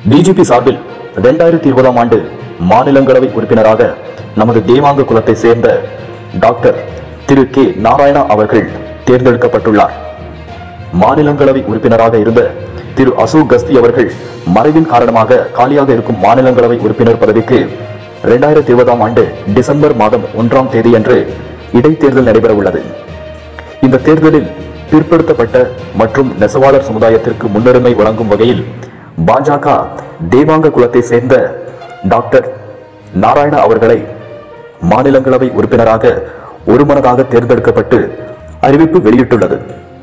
BJP சார்பில் இரண்டாயிரத்தி இருபதாம் ஆண்டு மாநிலங்களவை உறுப்பினராக நமது தேவாங்க குலத்தை சேர்ந்த டாக்டர் திரு கே நாராயணா அவர்கள் தேர்ந்தெடுக்கப்பட்டுள்ளார் மாநிலங்களவை உறுப்பினராக இருந்த திரு அசோக் கஸ்தி அவர்கள் மறைவின் காரணமாக காலியாக இருக்கும் மாநிலங்களவை உறுப்பினர் பதவிக்கு இரண்டாயிரத்தி இருபதாம் ஆண்டு டிசம்பர் மாதம் ஒன்றாம் தேதியன்று இடைத்தேர்தல் நடைபெற உள்ளது இந்த தேர்தலில் பிற்படுத்தப்பட்ட மற்றும் நெசவாளர் சமுதாயத்திற்கு முன்னுரிமை வழங்கும் வகையில் பாஜக தேவாங்க குலத்தை சேர்ந்த டாக்டர் நாராயண அவர்களை மாநிலங்களவை உறுப்பினராக ஒருமனதாக தேர்ந்தெடுக்கப்பட்டு அறிவிப்பு வெளியிட்டுள்ளது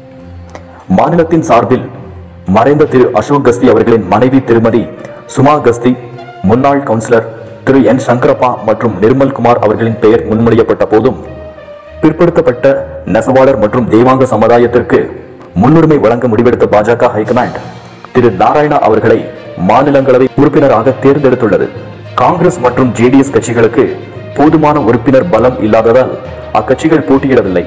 மாநிலத்தின் சார்பில் மறைந்த திரு அசோக் கஸ்தி அவர்களின் மனைவி திருமதி சுமா கஸ்தி முன்னாள் கவுன்சிலர் திரு என் சங்கரப்பா மற்றும் நிர்மல் குமார் அவர்களின் பெயர் முன்மொழியப்பட்ட போதும் பிற்படுத்தப்பட்ட நெசவாளர் மற்றும் தேவாங்க சமுதாயத்திற்கு முன்னுரிமை வழங்க முடிவெடுத்த பாஜக ஹைகமாண்ட் திரு நாராயணா அவர்களை மாநிலங்களவை உறுப்பினராக தேர்ந்தெடுத்துள்ளது காங்கிரஸ் மற்றும் ஜேடிஎஸ் கட்சிகளுக்கு போதுமான உறுப்பினர் பலம் இல்லாததால் அக்கட்சிகள் போட்டியிடவில்லை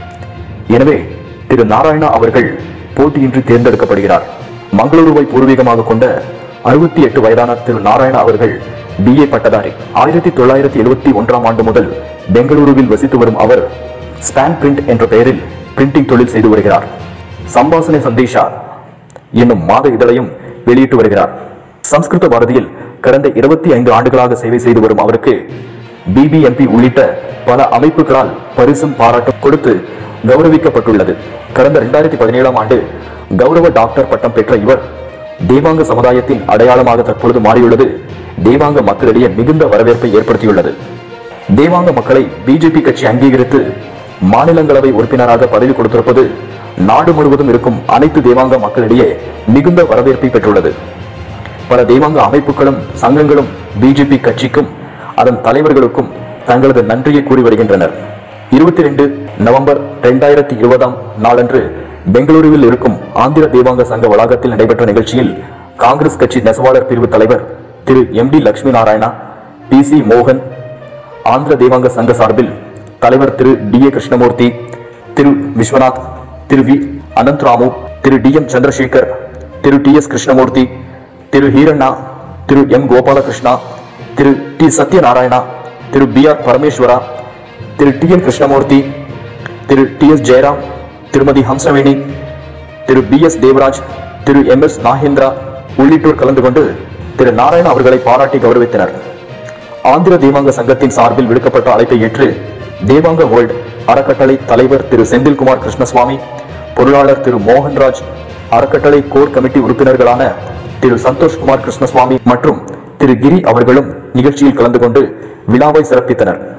எனவே திரு நாராயணா அவர்கள் போட்டியின்றி தேர்ந்தெடுக்கப்படுகிறார் மங்களூருவை பூர்வீகமாக கொண்ட அறுபத்தி எட்டு வயதான திரு நாராயணா அவர்கள் பிஏ பட்டதாரி ஆயிரத்தி தொள்ளாயிரத்தி எழுபத்தி ஒன்றாம் ஆண்டு முதல் பெங்களூருவில் வசித்து வரும் அவர் ஸ்பான் பிரிண்ட் என்ற பெயரில் பிரிண்டிங் தொழில் செய்து வருகிறார் சம்பாசனை சந்தேஷா என்னும் மாத இதழையும் வெளியிட்டு வருகிறார் சம்ஸ்கிருத பாரதியில் கடந்த இருபத்தி ஐந்து ஆண்டுகளாக சேவை செய்து வரும் அவருக்கு பிபிஎம்பி உள்ளிட்ட பல அமைப்புகளால் பரிசும் பாராட்டும் கொடுத்து கௌரவிக்கப்பட்டுள்ளது கடந்த இரண்டாயிரத்தி பதினேழாம் ஆண்டு கௌரவ டாக்டர் பட்டம் பெற்ற இவர் தேவாங்க சமுதாயத்தின் அடையாளமாக தற்பொழுது மாறியுள்ளது தேவாங்க மக்களிடையே மிகுந்த வரவேற்பை ஏற்படுத்தியுள்ளது தேவாங்க மக்களை பிஜேபி கட்சி அங்கீகரித்து மாநிலங்களவை உறுப்பினராக பதவி கொடுத்திருப்பது நாடு முழுவதும் இருக்கும் அனைத்து தேவாங்க மக்களிடையே மிகுந்த வரவேற்பை பெற்றுள்ளது பல தேவாங்க அமைப்புகளும் சங்கங்களும் பிஜேபி கட்சிக்கும் அதன் தலைவர்களுக்கும் தங்களது நன்றியை கூறி வருகின்றனர் இருபத்தி ரெண்டு நவம்பர் இரண்டாயிரத்தி இருபதாம் நாளன்று பெங்களூருவில் இருக்கும் ஆந்திர தேவாங்க சங்க வளாகத்தில் நடைபெற்ற நிகழ்ச்சியில் காங்கிரஸ் கட்சி நெசவாளர் பிரிவு தலைவர் Thiru M T Lakshmi Narayana P C மோகன் ஆந்திர தேவாங்க சங்க சார்பில் தலைவர் Thiru T A Krishnamurthy Thiru Vishwanath Thiru V Ananthramu Thiru T M Chandrasekhar Thiru T S Krishnamurthy Thiru Heeranna Thiru M Gopalakrishna Thiru T Satyanarayana Thiru P R Parameshwara Thiru T N Krishnamurthy Thiru T S Jayaram Thirumathi Hamsaveni Thiru P S Devaraj Thiru M S Nagendra உள்ளிட்டோர் கலந்து கொண்டு திரு நாராயண அவர்களை பாராட்டி கௌரவித்தனர் ஆந்திர தேவாங்க சங்கத்தின் சார்பில் விடுக்கப்பட்ட அழைப்பை ஏற்று தேவாங்க வேர்ல்ட் அறக்கட்டளை தலைவர் திரு செந்தில்குமார் கிருஷ்ணசுவாமி பொருளாளர் திரு மோகன்ராஜ் அறக்கட்டளை கோர் கமிட்டி உறுப்பினர்களான திரு சந்தோஷ்குமார் கிருஷ்ணசுவாமி மற்றும் திரு கிரி அவர்களும் நிகழ்ச்சியில் கலந்து கொண்டு விழாவை சிறப்பித்தனர்